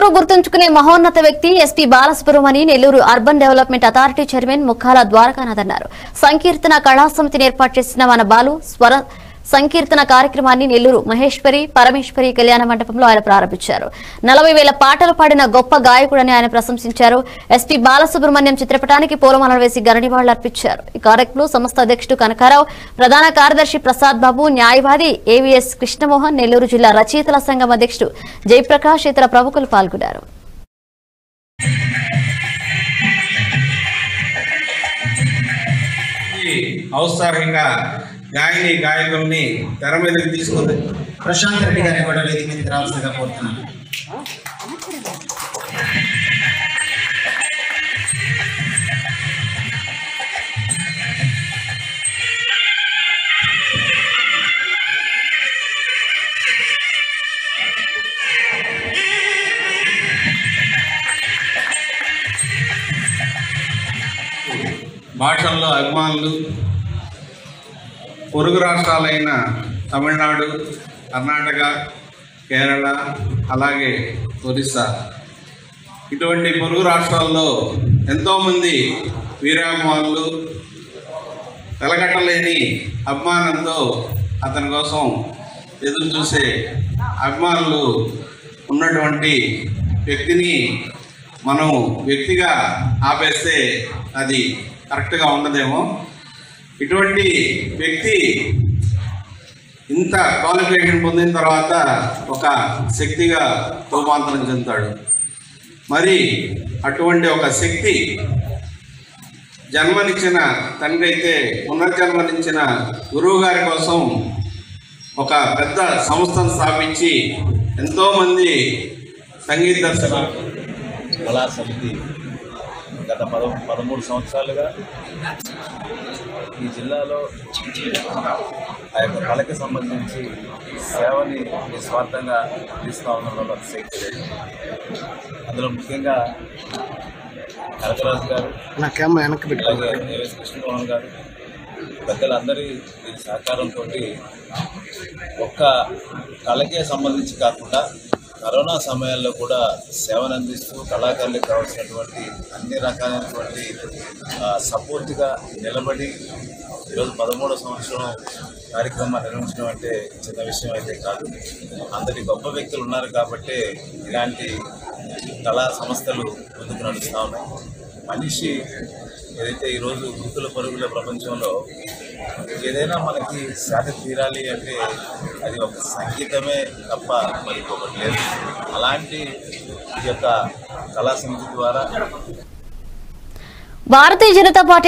గుర్తుంచుకునే మహోన్నత వ్యక్తి SP Balasubrahmanyam Nellore urban development authority chairman Mukhala Dwarakanath అన్నారు సంకీర్తన కళా సమితిని ఏర్పాటు చేసిన మన బాలు స్వర సంకీర్తన కార్యక్రమాన్ని నెల్లూరు మహేశ్వరి పరమేశ్వరి కళ్యాణ మండపంలో ఆయన ప్రారంభించారు నలభై వేల పాటలు పాడిన గొప్ప గాయకుడని ఆయన ప్రశంసించారు ఎస్పీ బాలసుబ్రహ్మణ్యం చిత్రపటానికి పూలమాలలు వేసి ఘననివాళులు అర్పించారు ఈ కార్యక్రమంలో సంస్థ అధ్యక్షుడు కనకారావు ప్రధాన కార్యదర్శి ప్రసాద్ బాబు న్యాయవాది ఏవీఎస్ కృష్ణమోహన్ నెల్లూరు జిల్లా రచయితల సంఘం అధ్యక్షుడు జయప్రకాష్ ఇతర ప్రముఖులు పాల్గొన్నారు ఈ ఔత్సాహిక గాయని గాయకుల్ని తెర మీదకి తీసుకుంది ప్రశాంత్ రెడ్డి గారిని కూడా వేదిక మీదకి రావాల్సిందిగా కోరుతున్నాను భాషల్లో అభిమానులు పొరుగు రాష్ట్రాలైన తమిళనాడు కర్ణాటక కేరళ అలాగే ఒరిస్సా ఇటువంటి పొరుగు రాష్ట్రాల్లో ఎంతోమంది వీరాభిమానులు వెలగట్టలేని అభిమానంతో అతని కోసం ఎదురు చూసే అభిమానులు ఉన్నటువంటి వ్యక్తిని మనం వ్యక్తిగా ఆపేస్తే అది కరెక్ట్గా ఉండదేమో ఇటువంటి వ్యక్తి ఇంత క్వాలిఫికేషన్ పొందిన తర్వాత ఒక శక్తిగా రూపాంతరం చెందుతాడు మరి అటువంటి ఒక శక్తి జన్మనిచ్చిన తండ్రి అయితే పునర్జన్మనిచ్చిన గురువు గారి కోసం ఒక పెద్ద సంస్థను స్థాపించి ఎంతోమంది సంగీత దర్శకులు కళా సమితి గత పద పదమూడు సంవత్సరాలుగా ఈ జిల్లాలో ఆ యొక్క కళకి సంబంధించి సేవని నిస్వార్థంగా అందిస్తూ ఉండడంలో శక్తి లేదు అందులో ముఖ్యంగా కనకరాజు గారు నా కెమెరా వెనక్కి పెట్టుకో అలాగే దేవేశ్ కృష్ణమోహన్ గారు పెద్దలందరి దీని సహకారంతో ఒక్క కళకే సంబంధించి కాకుండా కరోనా సమయాల్లో కూడా సేవను అందిస్తూ కళాకారులకు కావాల్సినటువంటి అన్ని రకాలైనటువంటి ఆ, సపోర్ట్గా నిలబడి ఈరోజు పదమూడవ సంవత్సరం కార్యక్రమాన్ని నిర్వహించడం అంటే చిన్న విషయం అయితే కాదు అంతటి గొప్ప వ్యక్తులు ఉన్నారు కాబట్టి ఇలాంటి కళా సంస్థలు ముందుకు నడుస్తూ ఉన్నాయి మనిషి ఏదైతే ఈరోజు గుర్తుల పరుగుల ప్రపంచంలో ఏదైనా మనకి శాఖ తీరాలి అంటే అది ఒక సంగీతమే తప్ప మరి ఒకటి లేదు అలాంటి ఈ యొక్క కళా సమితి ద్వారా భారతీయ జనతా పార్టీ